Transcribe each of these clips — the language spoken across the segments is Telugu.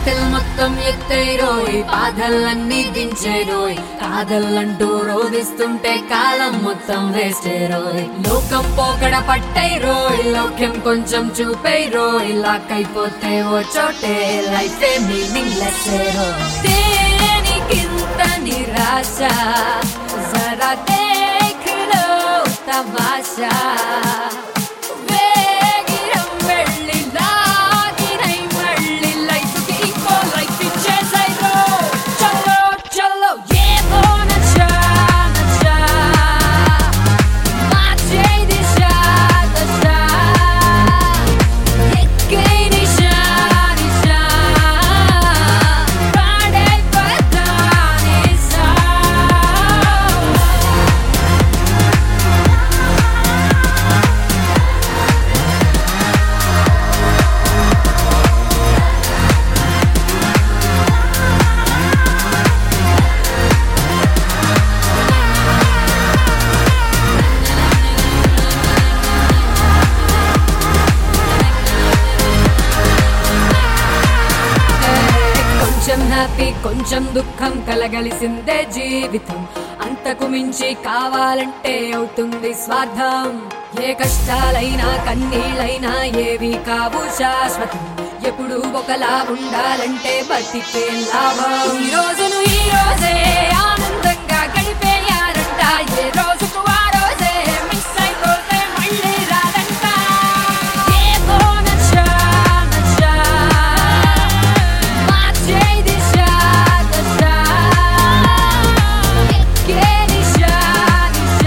బాటిల్ మొత్తం ఎత్తైరోయ్ బాధలన్నీ దించేరోయ్ కాదల్లంటూ రోధిస్తుంటే కాలం మొత్తం వేస్టేరోయ్ లోకం పోకడ పట్టైరోయ్ లోక్యం కొంచెం చూపైరోయ్ లాక్ అయిపోతే ఓ చోటే లైఫ్ మీనింగ్ లెస్ దేనికింత నిరాశ జరా దేఖ్లో తమాషా వేగిరం వెళ్ళి లాగినై మళ్ళీ లైఫ్కి ఇంకో లైఫ్ ఇచ్చేసైరో చలో చలో ఏమో నచ్చా నచ్చా మార్చే దిశ దశ ఎక్కే నిశా నిశా పాడే పదానిసా కొంచెం హ్యాపీ కొంచెం దుఃఖం కలగలిసిందే జీవితం అంతకు మించి కావాలంటే అవుతుంది స్వార్థం ఏ కష్టాలైనా కన్నీళ్ళైనా ఏవి కావు శాశ్వతం ఎప్పుడు ఒకలా ఉండాలంటే బతికే లాభం ఈ రోజును ఈ రోజే ఆనందంగా గడిపేయాలంట ఏ రోజుకు ఆ రోజే మిస్ అయిపోతే మళ్ళీ రాదంట ఏమో నచ్చా నచ్చా మార్చే దిశ దశ ఎక్కే దిశ దిశ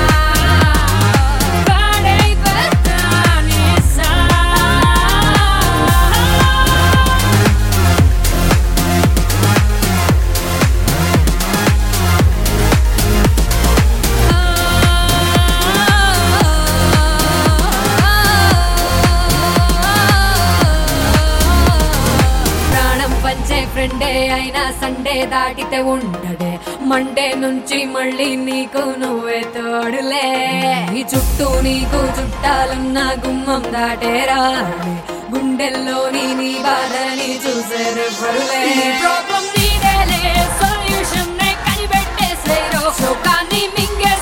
పాడే పదానిసా ప్రాణం పంచే ఫ్రెండే అయినా సండే దాటితే ఉండడే మండే నుంచి మళ్ళీ నీకు నువ్వే తోడులే ఈ చుట్టూ నీకు చుట్టాలున్న గుమ్మం దాటేరా గుండెల్లోని నీ బాధని చూసేరెవ్వరులే ప్రాబ్లం నీదేలే సొల్యూషన్ నే కనిపెట్టేసేరో శోకాన్ని మింగే